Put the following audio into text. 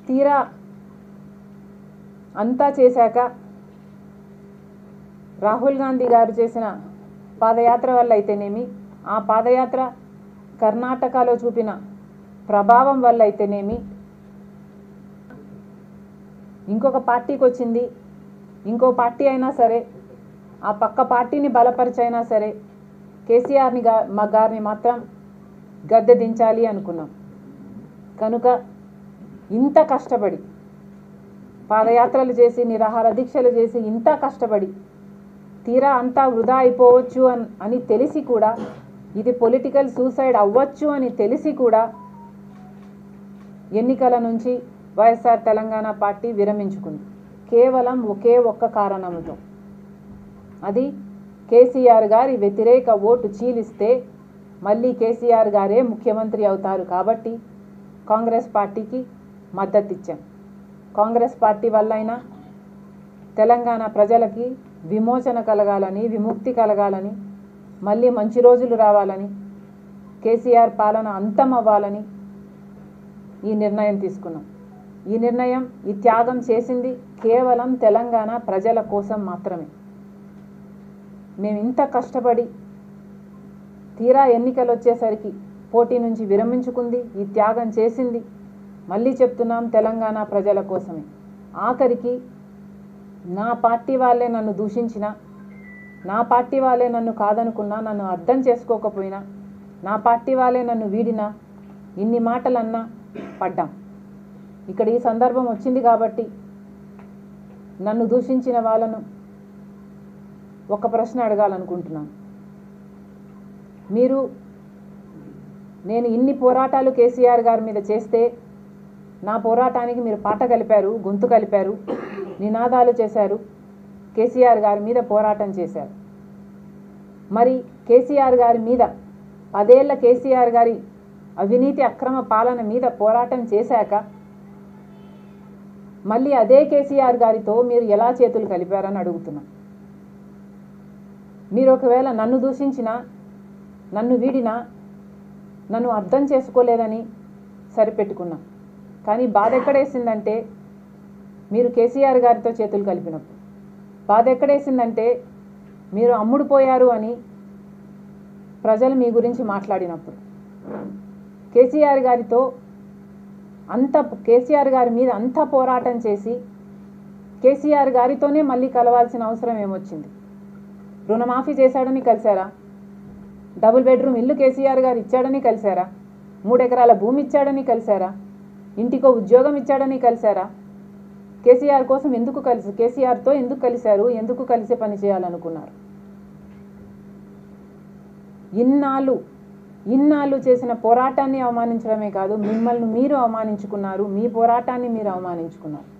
తీరా అంతా చేశాక రాహుల్ గాంధీ గారు చేసిన పాదయాత్ర వల్ల అయితేనేమి ఆ పాదయాత్ర కర్ణాటకలో చూపిన ప్రభావం వల్ల అయితేనేమి ఇంకొక పార్టీకి వచ్చింది ఇంకో పార్టీ అయినా సరే ఆ పక్క పార్టీని బలపరిచైనా సరే కేసీఆర్ని గా మా గారిని మాత్రం గద్దె దించాలి అనుకున్నాం కనుక ఇంత కష్టపడి పాదయాత్రలు చేసి నిరాహార దీక్షలు చేసి ఇంత కష్టపడి తీరా అంతా వృధా అయిపోవచ్చు అని అని తెలిసి కూడా ఇది పొలిటికల్ సూసైడ్ అవ్వచ్చు అని తెలిసి కూడా ఎన్నికల నుంచి వైఎస్ఆర్ తెలంగాణ పార్టీ విరమించుకుంది కేవలం ఒకే ఒక్క కారణంతో అది కేసీఆర్ గారి వ్యతిరేక ఓటు చీలిస్తే మళ్ళీ కేసీఆర్ గారే ముఖ్యమంత్రి అవుతారు కాబట్టి కాంగ్రెస్ పార్టీకి మద్దతు ఇచ్చాం కాంగ్రెస్ పార్టీ వల్లైనా తెలంగాణ ప్రజలకి విమోచన కలగాలని విముక్తి కలగాలని మళ్ళీ మంచి రోజులు రావాలని కేసీఆర్ పాలన అంతం అవ్వాలని ఈ నిర్ణయం తీసుకున్నాం ఈ నిర్ణయం ఈ త్యాగం చేసింది కేవలం తెలంగాణ ప్రజల కోసం మాత్రమే మేము ఇంత కష్టపడి తీరా ఎన్నికలు వచ్చేసరికి పోటీ నుంచి విరమించుకుంది ఈ త్యాగం చేసింది మళ్ళీ చెప్తున్నాం తెలంగాణ ప్రజల కోసమే ఆఖరికి నా పార్టీ వాళ్ళే నన్ను దూషించిన నా పార్టీ వాళ్ళే నన్ను కాదనుకున్నా నన్ను అర్థం చేసుకోకపోయినా నా పార్టీ వాళ్ళే నన్ను వీడినా ఇన్ని మాటలన్నా పడ్డాం ఇక్కడ ఈ సందర్భం వచ్చింది కాబట్టి నన్ను దూషించిన వాళ్ళను ఒక ప్రశ్న అడగాలనుకుంటున్నాను మీరు నేను ఇన్ని పోరాటాలు కేసీఆర్ గారి మీద చేస్తే నా పోరాటానికి మీరు పాట కలిపారు గొంతు కలిపారు నినాదాలు చేశారు కేసీఆర్ గారి మీద పోరాటం చేశారు మరి కేసీఆర్ గారి మీద పదేళ్ల కేసీఆర్ గారి అవినీతి అక్రమ పాలన మీద పోరాటం చేశాక మళ్ళీ అదే కేసీఆర్ గారితో మీరు ఎలా చేతులు కలిపారని అడుగుతున్నా మీరు ఒకవేళ నన్ను దూషించినా నన్ను వీడినా నన్ను అర్థం చేసుకోలేదని సరిపెట్టుకున్నా కానీ బాధ ఎక్కడేసిందంటే మీరు కేసీఆర్ గారితో చేతులు కలిపినప్పుడు బాధ ఎక్కడేసిందంటే మీరు అమ్ముడుపోయారు అని ప్రజలు మీ గురించి మాట్లాడినప్పుడు కేసీఆర్ గారితో అంత కేసీఆర్ గారి మీద అంత పోరాటం చేసి కేసీఆర్ గారితోనే మళ్ళీ కలవాల్సిన అవసరం ఏమొచ్చింది రుణమాఫీ చేశాడని కలిశారా డబుల్ బెడ్రూమ్ ఇల్లు కేసీఆర్ గారు ఇచ్చాడని కలిశారా మూడెకరాల భూమి ఇచ్చాడని కలిశారా ఇంటికో ఉద్యోగం ఇచ్చాడని కలిశారా కేసీఆర్ కోసం ఎందుకు కలిసి కేసీఆర్తో ఎందుకు కలిశారు ఎందుకు కలిసి పని చేయాలనుకున్నారు ఇన్నాళ్ళు ఇన్నాళ్ళు చేసిన పోరాటాన్ని అవమానించడమే కాదు మిమ్మల్ని మీరు అవమానించుకున్నారు మీ పోరాటాన్ని మీరు అవమానించుకున్నారు